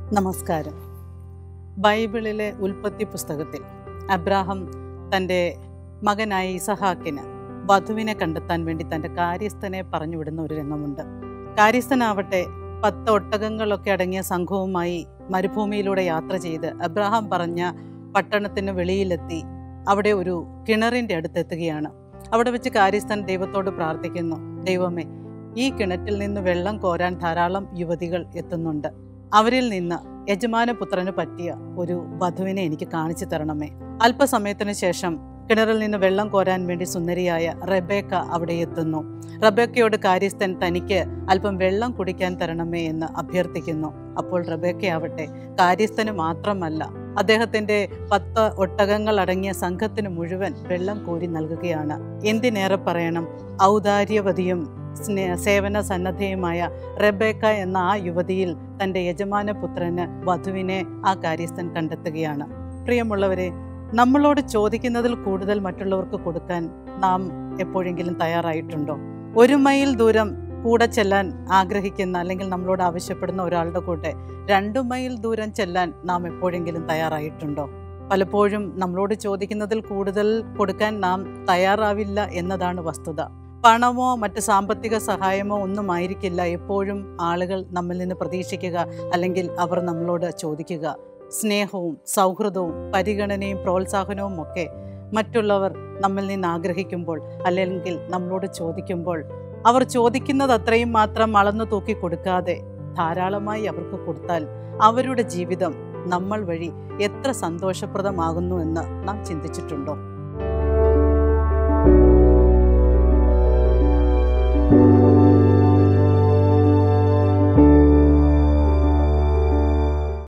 നമസ്കാരം ബൈബിളിലെ ഉൽപ്പത്തി പുസ്തകത്തിൽ അബ്രാഹം തൻ്റെ മകനായ ഇസഹാക്കിന് വധുവിനെ കണ്ടെത്താൻ വേണ്ടി തൻ്റെ കാര്യസ്ഥനെ പറഞ്ഞു വിടുന്ന ഒരു രംഗമുണ്ട് കാര്യസ്ഥനാവട്ടെ പത്ത് ഒട്ടകങ്ങളൊക്കെ അടങ്ങിയ സംഘവുമായി മരുഭൂമിയിലൂടെ യാത്ര ചെയ്ത് അബ്രാഹാം പറഞ്ഞ പട്ടണത്തിന് വെളിയിലെത്തി അവിടെ ഒരു കിണറിൻ്റെ അടുത്തെത്തുകയാണ് അവിടെ വെച്ച് കാര്യസ്ഥൻ ദൈവത്തോട് പ്രാർത്ഥിക്കുന്നു ദൈവമേ ഈ കിണറ്റിൽ നിന്ന് വെള്ളം കോരാൻ ധാരാളം യുവതികൾ എത്തുന്നുണ്ട് അവരിൽ നിന്ന് യജമാനപുത്രന് പറ്റിയ ഒരു വധുവിനെ എനിക്ക് കാണിച്ചു തരണമേ അല്പസമയത്തിന് ശേഷം കിണറിൽ നിന്ന് വെള്ളം കോരാൻ വേണ്ടി സുന്ദരിയായ റബേക്ക അവിടെ എത്തുന്നു റബേക്കയോട് കാര്യസ്ഥൻ തനിക്ക് അല്പം വെള്ളം കുടിക്കാൻ തരണമേ എന്ന് അഭ്യർത്ഥിക്കുന്നു അപ്പോൾ റബേക്കയാവട്ടെ കാര്യസ്ഥന് മാത്രമല്ല അദ്ദേഹത്തിന്റെ പത്ത് ഒട്ടകങ്ങൾ അടങ്ങിയ സംഘത്തിന് മുഴുവൻ വെള്ളം കോരി നൽകുകയാണ് എന്തിനേറെ പറയണം ഔദാര്യവതിയും സ്നേ സേവന സന്നദ്ധയുമായ റബേക്ക എന്ന ആ യുവതിയിൽ തൻ്റെ യജമാന പുത്രന് വധുവിനെ ആ കാര്യസ്ഥൻ കണ്ടെത്തുകയാണ് പ്രിയമുള്ളവരെ നമ്മളോട് ചോദിക്കുന്നതിൽ കൂടുതൽ മറ്റുള്ളവർക്ക് കൊടുക്കാൻ നാം എപ്പോഴെങ്കിലും തയ്യാറായിട്ടുണ്ടോ ഒരു മൈൽ ദൂരം കൂടെ ചെല്ലാൻ ആഗ്രഹിക്കുന്ന അല്ലെങ്കിൽ നമ്മളോട് ആവശ്യപ്പെടുന്ന ഒരാളുടെ കൂടെ രണ്ടു മൈൽ ദൂരം ചെല്ലാൻ നാം എപ്പോഴെങ്കിലും തയ്യാറായിട്ടുണ്ടോ പലപ്പോഴും നമ്മളോട് ചോദിക്കുന്നതിൽ കൂടുതൽ കൊടുക്കാൻ നാം തയ്യാറാവില്ല എന്നതാണ് വസ്തുത പണമോ മറ്റ് സാമ്പത്തിക സഹായമോ ഒന്നും ആയിരിക്കില്ല എപ്പോഴും ആളുകൾ നമ്മിൽ നിന്ന് പ്രതീക്ഷിക്കുക അല്ലെങ്കിൽ അവർ നമ്മളോട് ചോദിക്കുക സ്നേഹവും സൗഹൃദവും പരിഗണനയും പ്രോത്സാഹനവും ഒക്കെ മറ്റുള്ളവർ നമ്മിൽ നിന്ന് ആഗ്രഹിക്കുമ്പോൾ അല്ലെങ്കിൽ നമ്മളോട് ചോദിക്കുമ്പോൾ അവർ ചോദിക്കുന്നത് അത്രയും മാത്രം അളന്നു തൂക്കി കൊടുക്കാതെ ധാരാളമായി അവർക്ക് കൊടുത്താൽ അവരുടെ ജീവിതം നമ്മൾ വഴി എത്ര സന്തോഷപ്രദമാകുന്നു എന്ന് നാം ചിന്തിച്ചിട്ടുണ്ടോ